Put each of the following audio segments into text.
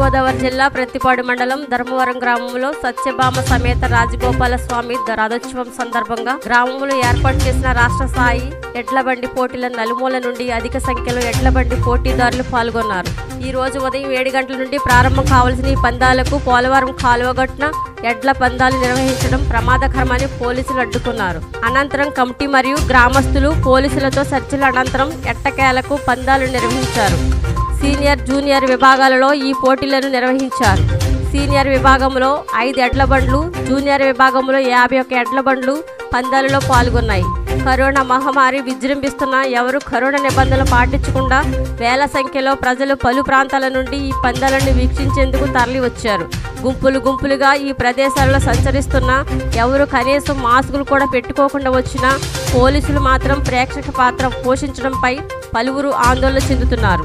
తూర్పుగోదావరి జిల్లా ప్రత్తిపాడు మండలం ధర్మవరం గ్రామంలో సత్యభామ సమేత రాజగోపాల స్వామి రథోత్సవం సందర్భంగా గ్రామంలో ఏర్పాటు చేసిన రాష్ట్ర స్థాయి ఎడ్ల బండి పోటీల నలుమూల నుండి అధిక సంఖ్యలో ఎడ్ల బండి పోటీదారులు పాల్గొన్నారు ఈ రోజు ఉదయం ఏడు గంటల నుండి ప్రారంభం కావాల్సిన ఈ పందాలకు పోలవరం కాలువగట్టున ఎడ్ల పందాలు నిర్వహించడం ప్రమాదకరమని పోలీసులు అడ్డుకున్నారు అనంతరం కమిటీ మరియు గ్రామస్తులు పోలీసులతో చర్చల అనంతరం ఎట్టకేలకు పందాలు నిర్వహించారు సీనియర్ జూనియర్ విభాగాలలో ఈ పోటీలను నిర్వహించారు సీనియర్ విభాగంలో ఐదు ఎడ్ల బండ్లు జూనియర్ విభాగంలో యాభై ఒక ఎడ్ల బండ్లు పందాలలో పాల్గొన్నాయి కరోనా మహమ్మారి విజృంభిస్తున్న ఎవరు కరోనా నిబంధనలు పాటించకుండా వేల సంఖ్యలో ప్రజలు పలు ప్రాంతాల నుండి ఈ పందాలను వీక్షించేందుకు తరలి వచ్చారు గుంపులు గుంపులుగా ఈ ప్రదేశాలలో సంచరిస్తున్న ఎవరు కనీసం మాస్కులు కూడా పెట్టుకోకుండా వచ్చినా పోలీసులు మాత్రం ప్రేక్షక పాత్ర పోషించడంపై పలువురు ఆందోళన చెందుతున్నారు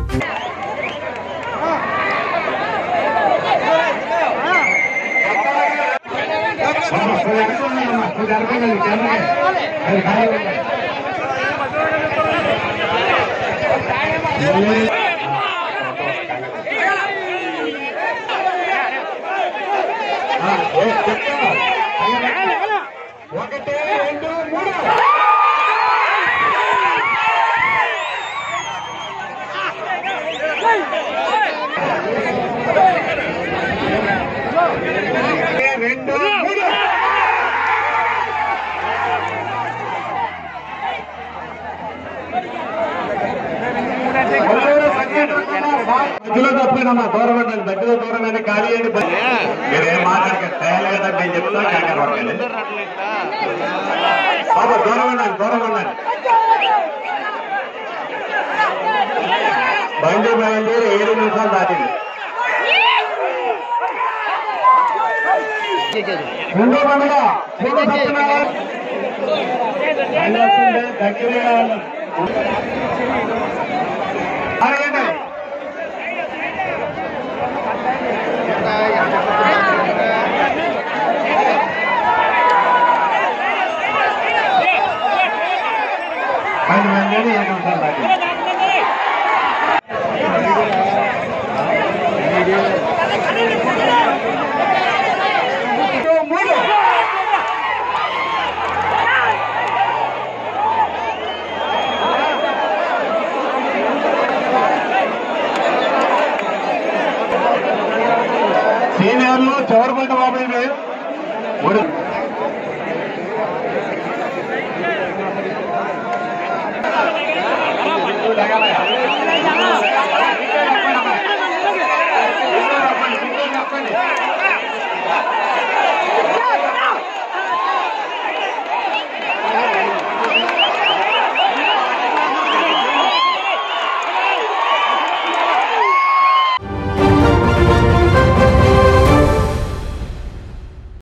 ఒకటి రెండు మూడు రెండు మూడు మధ్యలో తప్పేనమ్మా దూరం ఉండండి మధ్యలో దూరమైన ఖాళీ అయ్యండి మీరేం మాట్లాడకండి తయారు కదా మేము చెప్తా కంగారు పడకండి బాబా దూరం ఉండండి దూరం ఉండండి బండి బయలుదేరి ఏడు నిమిషాలు దాటింది రెండో పండుగ పూర్వ సత్యనారాయణ బండి వస్తుంది, దగ్గరే కావాలి. అడగండి బండి బయలుదేరి ఏడు నిమిషాలు దాటింది మూడు సీనియర్లు చివరి పంట బాబు ఇది మూడు